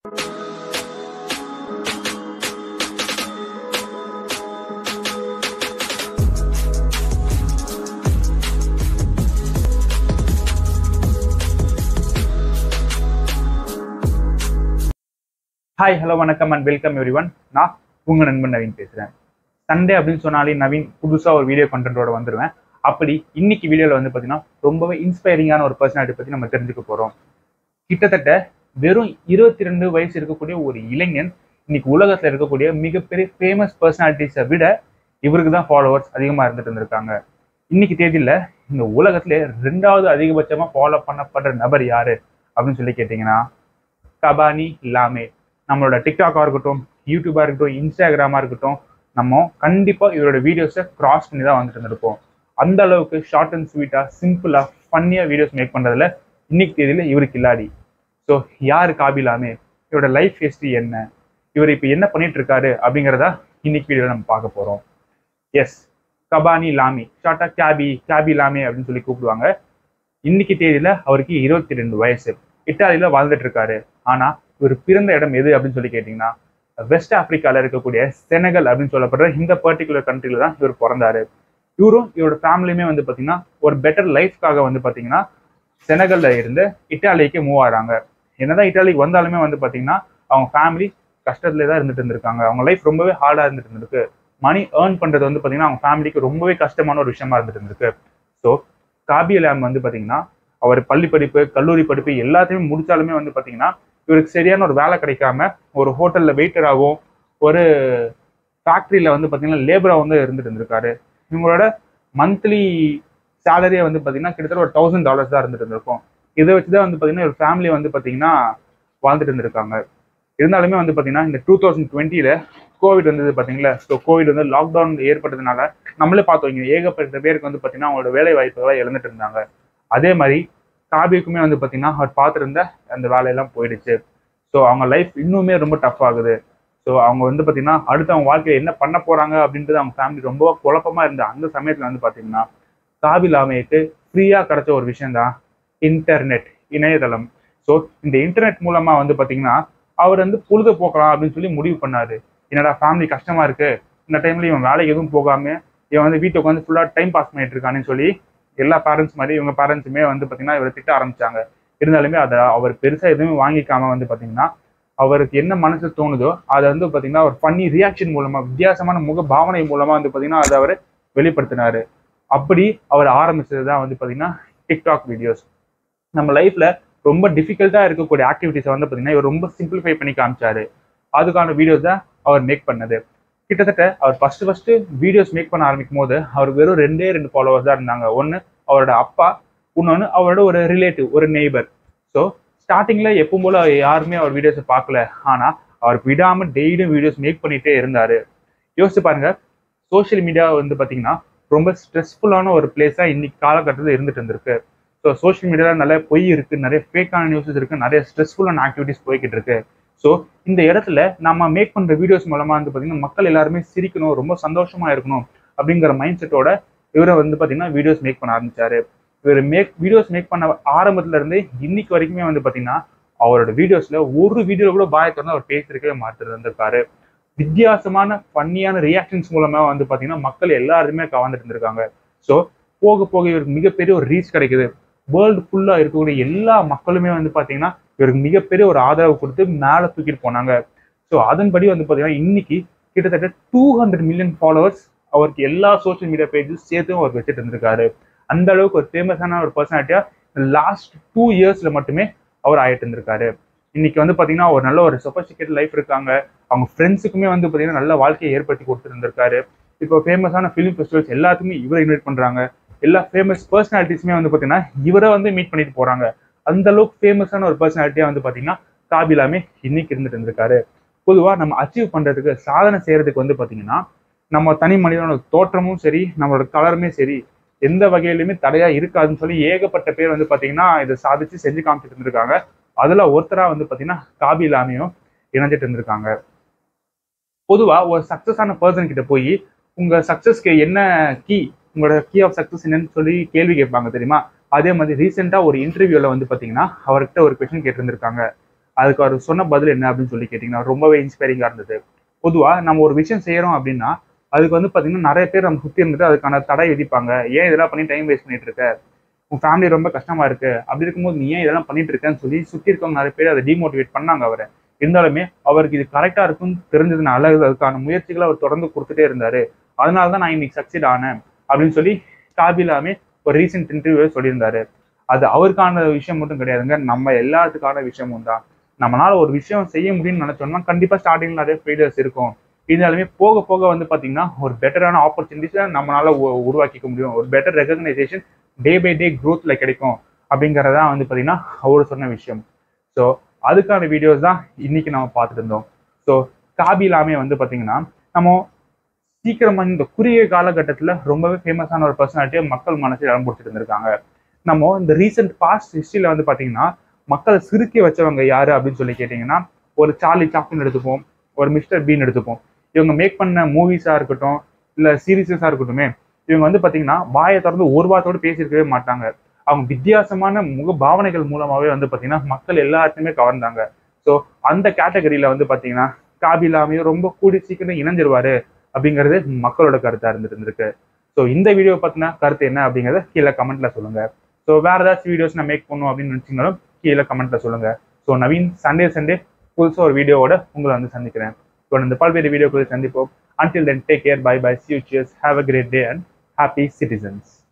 hi hello வணக்கம் and welcome everyone நான் உங்க நண்பன் நவீன் பேசுறேன் சண்டே அப்படின்னு சொன்னாலே நவீன் புதுசா ஒரு வீடியோ கண்டென்ட்டோட வந்துருவேன் அப்படி இன்னைக்கு வீடியோல வந்து பாத்தீங்கன்னா ரொம்பவே இன்ஸ்பைரிங்கான ஒரு பர்சனாலிட்டி பத்தி நம்ம தெரிஞ்சுக்க போறோம் கிட்டத்தட்ட வெறும் இருபத்தி ரெண்டு வயசு இருக்கக்கூடிய ஒரு இளைஞன் இன்னைக்கு உலகத்துல இருக்கக்கூடிய மிகப்பெரிய ஃபேமஸ் பர்சனாலிட்டிஸை விட இவருக்கு தான் ஃபாலோவர்ஸ் அதிகமா இருந்துட்டு இருந்திருக்காங்க இன்னைக்கு தேதியில இந்த உலகத்திலே ரெண்டாவது அதிகபட்சமா ஃபாலோ பண்ணப்படுற நபர் யாரு அப்படின்னு சொல்லி கேட்டீங்கன்னா கபானி லாமே நம்மளோட டிக்டாக்கா இருக்கட்டும் யூடியூபா இருக்கட்டும் இன்ஸ்டாகிராமா இருக்கட்டும் நம்ம கண்டிப்பா இவரோட வீடியோஸை கிராஸ் பண்ணி தான் வந்துட்டு இருந்திருப்போம் அந்த அளவுக்கு ஷார்ட் அண்ட் ஸ்வீட்டா சிம்பிளா ஃபன்னியா வீடியோஸ் மேக் பண்றதுல இன்னைக்கு தேதியில இவருக்கு இல்லாடி ஸோ யாரு காபிலாமே இவரோட லைஃப் ஹிஸ்டரி என்ன இவர் இப்போ என்ன பண்ணிட்டு இருக்காரு அப்படிங்கிறதா இன்னைக்கு வீடியோ நம்ம பார்க்க போறோம் எஸ் கபானி லாமி ஷார்ட்டா கேபி கேபி லாமி அப்படின்னு சொல்லி கூப்பிடுவாங்க இன்னைக்கு தேதியில அவருக்கு இருபத்தி ரெண்டு வயசு இட்டாலியில வாழ்ந்துட்டு இருக்காரு ஆனா இவர் பிறந்த இடம் எது அப்படின்னு சொல்லி கேட்டீங்கன்னா வெஸ்ட் ஆப்பிரிக்கால இருக்கக்கூடிய செனகல் அப்படின்னு சொல்லப்படுற இந்த பர்டிகுலர் கண்ட்ரில தான் இவர் பிறந்தாரு இவரும் இவரோட ஃபேமிலியுமே வந்து பாத்தீங்கன்னா ஒரு பெட்டர் லைஃப்காக வந்து பாத்தீங்கன்னா செனகல்ல இருந்து இட்டாலிக்கு மூவ் ஆறாங்க என்னதான் இட்டாலிக்கு வந்தாலுமே வந்து பாத்தீங்கன்னா அவங்க ஃபேமிலி கஷ்டத்துல தான் இருந்துட்டு இருந்திருக்காங்க அவங்க லைஃப் ரொம்பவே ஹார்டா இருந்துட்டு இருந்திருக்கு மணி ஏர்ன் பண்றது வந்து பாத்தீங்கன்னா அவங்க ஃபேமிலிக்கு ரொம்பவே கஷ்டமான ஒரு விஷயமா இருந்துட்டு இருந்திருக்கு ஸோ காபி லேம் வந்து பாத்தீங்கன்னா அவர் பள்ளி படிப்பு கல்லூரி படிப்பு எல்லாத்தையுமே முடிச்சாலுமே வந்து பாத்தீங்கன்னா இவருக்கு சரியான ஒரு வேலை கிடைக்காம ஒரு ஹோட்டல்ல வெயிட்டராகவும் ஒரு ஃபேக்டரியில வந்து பாத்தீங்கன்னா லேபரா வந்து இருந்துட்டு இருந்திருக்காரு இவங்களோட மந்த்லி சேலரியே வந்து பாத்தீங்கன்னா கிட்டத்தட்ட ஒரு தௌசண்ட் டாலர்ஸ் தான் இருந்துட்டு இருந்திருக்கும் இதை வச்சுதான் வந்து பாத்தீங்கன்னா ஒரு ஃபேமிலி வந்து பாத்தீங்கன்னா வாழ்ந்துட்டு இருந்திருக்காங்க இருந்தாலுமே வந்து பாத்தீங்கன்னா இந்த டூ தௌசண்ட் டுவெண்ட்டில கோவிட் வந்தது பாத்தீங்களா ஸோ கோவிட் வந்து லாக்டவுன் ஏற்பட்டதுனால நம்மளே பார்த்தோம் இங்க ஏகப்பட்ட பேருக்கு வந்து பாத்தீங்கன்னா அவங்களோட வேலை வாய்ப்புகளை இழந்துட்டு இருந்தாங்க அதே மாதிரி காபிக்குமே வந்து பாத்தீங்கன்னா அவர் பார்த்துருந்த அந்த வேலையெல்லாம் போயிடுச்சு ஸோ அவங்க லைஃப் இன்னுமே ரொம்ப டஃப் ஆகுது ஸோ அவங்க வந்து பாத்தீங்கன்னா அடுத்து அவங்க வாழ்க்கையை என்ன பண்ண போறாங்க அப்படின்றது அவங்க ஃபேமிலி ரொம்ப குழப்பமா இருந்த அந்த சமயத்துல வந்து பாத்தீங்கன்னா காபி லாமைக்கு ஃப்ரீயா கிடைச்ச ஒரு விஷயம் தான் இன்டர்நெட் இணையதளம் ஸோ இந்த இன்டர்நெட் மூலமா வந்து பாத்தீங்கன்னா அவர் வந்து பொழுது போக்கலாம் அப்படின்னு சொல்லி முடிவு பண்ணாரு என்னடா ஃபேமிலி கஷ்டமா இருக்கு இந்த டைம்ல இவன் வேலைக்கு எதுவும் போகாம இவன் வந்து வீட்டுக்கு உட்காந்து ஃபுல்லா டைம் பாஸ் பண்ணிட்டு இருக்கான்னு சொல்லி எல்லா பேரண்ட்ஸ் மாதிரி இவங்க பேரண்ட்ஸுமே வந்து பாத்தீங்கன்னா இவரை திட்ட ஆரம்பிச்சாங்க இருந்தாலுமே அதை அவர் பெருசா எதுவுமே வாங்கிக்காம வந்து பாத்தீங்கன்னா அவருக்கு என்ன மனசு தோணுதோ அதை வந்து பாத்தீங்கன்னா ஒரு ஃபன்னி ரியாக்ஷன் மூலமா வித்தியாசமான முக பாவனை மூலமா வந்து பாத்தீங்கன்னா அதை அவர் வெளிப்படுத்தினாரு அப்படி அவர் ஆரம்பிச்சது தான் வந்து பாத்தீங்கன்னா டிக்டாக் வீடியோஸ் நம்ம லைஃப்ல ரொம்ப டிஃபிகல்ட்டா இருக்கக்கூடிய ஆக்டிவிட்டிஸை வந்து பாத்தீங்கன்னா இவர் ரொம்ப சிம்பிளிஃபை பண்ணி காமிச்சாரு அதுக்கான வீடியோஸ் தான் அவர் மேக் பண்ணது கிட்டத்தட்ட அவர் ஃபர்ஸ்ட் ஃபர்ஸ்ட் வீடியோஸ் மேக் பண்ண ஆரம்பிக்கும் போது அவருக்கு வெறும் ரெண்டே ரெண்டு ஃபாலோவர்ஸ் தான் இருந்தாங்க ஒன்று அவரோட அப்பா இன்னொன்று அவரோட ஒரு ரிலேட்டிவ் ஒரு நெய்பர் ஸோ ஸ்டார்டிங்ல எப்பவும் போல யாருமே அவர் வீடியோஸை பார்க்கல ஆனா அவர் விடாம டெய்லியும் வீடியோஸ் மேக் பண்ணிட்டே இருந்தாரு யோசிச்சு பாருங்க சோஷியல் மீடியா வந்து பாத்தீங்கன்னா ரொம்ப ஸ்ட்ரெஸ்ஃபுல்லான ஒரு பிளேஸா இன்னைக்கு காலகட்டத்தில் இருந்துட்டு இருந்திருக்கு ஸோ சோஷியல் மீடியாவில் நிறைய பொய் இருக்கு நிறைய ஃபேக்கான நியூஸஸ் இருக்கு நிறைய ஸ்ட்ரெஸ்ஃபுல்லான ஆக்டிவிட்டிஸ் போய்கிட்டு இருக்கு ஸோ இந்த இடத்துல நம்ம மேக் பண்ற வீடியோஸ் மூலமா வந்து பாத்தீங்கன்னா மக்கள் எல்லாருமே சிரிக்கணும் ரொம்ப சந்தோஷமா இருக்கணும் அப்படிங்கிற மைண்ட் செட்டோட இவரை வந்து பாத்தீங்கன்னா வீடியோஸ் மேக் பண்ண ஆரம்பிச்சாரு இவர் மேக் வீடியோஸ் மேக் பண்ண ஆரம்பத்துல இருந்தே இன்னைக்கு வரைக்குமே வந்து பாத்தீங்கன்னா அவரோட வீடியோஸ்ல ஒரு வீடியோ கூட பாய திறந்து அவர் பேசிருக்கவே மாட்டு இருந்திருக்காரு வித்தியாசமான ஃபன்னியான ரியாக்ஷன்ஸ் மூலமா வந்து பாத்தீங்கன்னா மக்கள் எல்லாருமே கவர்ந்துட்டு இருந்திருக்காங்க ஸோ போக போக இவருக்கு மிகப்பெரிய ஒரு ரீச் கிடைக்குது வேர்ல்டு ஃபுல்லா இருக்கக்கூடிய எல்லா மக்களுமே வந்து பாத்தீங்கன்னா இவருக்கு மிகப்பெரிய ஒரு ஆதரவு கொடுத்து மேலே தூக்கிட்டு போனாங்க ஸோ அதன்படி வந்து பார்த்தீங்கன்னா இன்னைக்கு கிட்டத்தட்ட டூ ஹண்ட்ரட் மில்லியன் ஃபாலோவர்ஸ் அவருக்கு எல்லா சோஷியல் மீடியா பேஜஸ் சேர்த்தும் அவர் வச்சுட்டு இருந்திருக்காரு அந்த அளவுக்கு ஒரு ஃபேமஸான ஒரு பர்சனாலிட்டியா லாஸ்ட் டூ இயர்ஸ்ல மட்டுமே அவர் ஆயிட்டு இருந்திருக்காரு இன்னைக்கு வந்து பாத்தீங்கன்னா ஒரு நல்ல ஒரு சொபஸ்டிகேட் லைஃப் இருக்காங்க அவங்க ஃப்ரெண்ட்ஸுக்குமே வந்து பாத்தீங்கன்னா நல்ல வாழ்க்கையை ஏற்படுத்தி கொடுத்துருந்திருக்காரு இப்போ ஃபேமஸான ஃபிலிம் ஃபெஸ்டிவல்ஸ் எல்லாத்துக்குமே இவரை இன்வைட் பண்றாங்க எல்லா ஃபேமஸ் பர்சனாலிட்டிஸுமே வந்து பாத்தீங்கன்னா இவரை வந்து மீட் பண்ணிட்டு போறாங்க அந்த அளவுக்கு ஃபேமஸான ஒரு பர்சனாலிட்டியா வந்து பாத்தீங்கன்னா காபிலாமே இன்னைக்கு இருந்துட்டு இருந்திருக்காரு பொதுவா நம்ம அச்சீவ் பண்றதுக்கு சாதனை செய்யறதுக்கு வந்து பாத்தீங்கன்னா நம்ம தனி மனிதனோட தோற்றமும் சரி நம்மளோட கலருமே சரி எந்த வகையிலுமே தடையா இருக்காதுன்னு சொல்லி ஏகப்பட்ட பேர் வந்து பாத்தீங்கன்னா இதை சாதிச்சு செஞ்சு காமிச்சிட்டு இருந்திருக்காங்க அதுல ஒருத்தரா வந்து பாத்தீங்கன்னா காபிலாமையும் இணைஞ்சிட்டு இருந்திருக்காங்க பொதுவா ஒரு சக்சஸான பர்சன் கிட்ட போய் உங்க சக்சஸ்க்கு என்ன கீ உங்களோட கீ ஆஃப் சக்சஸ் என்னன்னு சொல்லி கேள்வி கேட்பாங்க தெரியுமா அதே மாதிரி ரீசெண்டா ஒரு இன்டர்வியூல வந்து பாத்தீங்கன்னா அவர்கிட்ட ஒரு கொஸ்டின் கேட்டிருந்திருக்காங்க அதுக்கு அவர் சொன்ன பதில் என்ன அப்படின்னு சொல்லி கேட்டிங்கன்னா ரொம்பவே இன்ஸ்பைரிங்காக இருந்தது பொதுவாக நம்ம ஒரு விஷயம் செய்கிறோம் அப்படின்னா அதுக்கு வந்து பார்த்தீங்கன்னா நிறைய பேர் நம்ம சுற்றி இருந்துட்டு அதுக்கான தடை விதிப்பாங்க ஏன் இதெல்லாம் பண்ணி டைம் வேஸ்ட் பண்ணிட்டு இருக்க உன் ஃபேமிலி ரொம்ப கஷ்டமா இருக்கு அப்படி இருக்கும்போது நீ ஏன் இதெல்லாம் பண்ணிட்டு இருக்கேன்னு சொல்லி சுற்றி இருக்கவங்க நிறைய பேர் அதை டிமோட்டிவேட் பண்ணாங்க அவரை இருந்தாலுமே அவருக்கு இது கரெக்டாக இருக்குன்னு தெரிஞ்சதுனால அதுக்கான முயற்சிகளை அவர் தொடர்ந்து கொடுத்துட்டே இருந்தாரு அதனால தான் நான் இன்னைக்கு சக்சீட் ஆனேன் அப்படின்னு சொல்லி காபிலாமே ஒரு ரீசெண்ட் இன்டர்வியூ சொல்லியிருந்தாரு அது அவருக்கான விஷயம் மட்டும் கிடையாதுங்க நம்ம எல்லாத்துக்கான விஷயமும் தான் நம்மளால ஒரு விஷயம் செய்ய முடியும்னு நினைச்சோம்னா கண்டிப்பா ஸ்டார்டிங்ல நிறைய ஃபெயிலியர்ஸ் இருக்கும் இருந்தாலுமே போக போக வந்து பாத்தீங்கன்னா ஒரு பெட்டரான ஆப்பர்ச்சுனிட்டிஸை நம்மளால உ- உருவாக்கிக்க முடியும் ஒரு better recognition day by day க்ரோத்ல கிடைக்கும் அப்படிங்கறதா வந்து பாத்தீங்கன்னா அவர் சொன்ன விஷயம் ஸோ அதுக்கான வீடியோஸ் தான் இன்னைக்கு நம்ம பார்த்துட்டு இருந்தோம் ஸோ காபிலாமே வந்து பாத்தீங்கன்னா நம்ம சீக்கிரமா இந்த குறுகிய காலகட்டத்துல ரொம்பவே ஃபேமஸான ஒரு பர்சனாலிட்டியை மக்கள் மனசில் இடம் பிடிச்சிட்டு இருந்திருக்காங்க நம்ம இந்த ரீசெண்ட் பாஸ்ட் ஹிஸ்டரியில வந்து பாத்தீங்கன்னா மக்களை சிறுக்கி வச்சவங்க யாரு அப்படின்னு சொல்லி கேட்டீங்கன்னா ஒரு சார்லி சாப்ளின் எடுத்துப்போம் ஒரு மிஸ்டர் பீன் எடுத்துப்போம் இவங்க மேக் பண்ண மூவிஸா இருக்கட்டும் இல்ல சீரீஸஸா இருக்கட்டுமே இவங்க வந்து பாத்தீங்கன்னா வாயை திறந்து ஒரு வார்த்தையோட பேசியிருக்கவே மாட்டாங்க அவங்க வித்தியாசமான முக பாவனைகள் மூலமாவே வந்து பாத்தீங்கன்னா மக்கள் எல்லாத்தையுமே கவர்ந்தாங்க ஸோ அந்த கேட்டகரியில வந்து பாத்தீங்கன்னா காபிலாமையும் ரொம்ப கூடி சீக்கிரம் இணைஞ்சிருவாரு அப்படிங்கிறது மக்களோட கருத்தா இருந்துட்டு இருந்திருக்கு ஸோ இந்த வீடியோ பத்தின கருத்து என்ன அப்படிங்கறத கீழே கமெண்ட்ல சொல்லுங்க ஸோ வேற ஏதாச்சும் வீடியோஸ் நான் மேக் பண்ணும் அப்படின்னு நினைச்சீங்களும் கீழே கமெண்ட்ல சொல்லுங்க ஸோ நவீன் சண்டே சண்டே புதுசாக ஒரு வீடியோவோட உங்களை வந்து சந்திக்கிறேன் ஸோ இந்த பல்வேறு வீடியோக்களை சந்திப்போம் until then take care bye bye see you cheers have a great day and happy citizens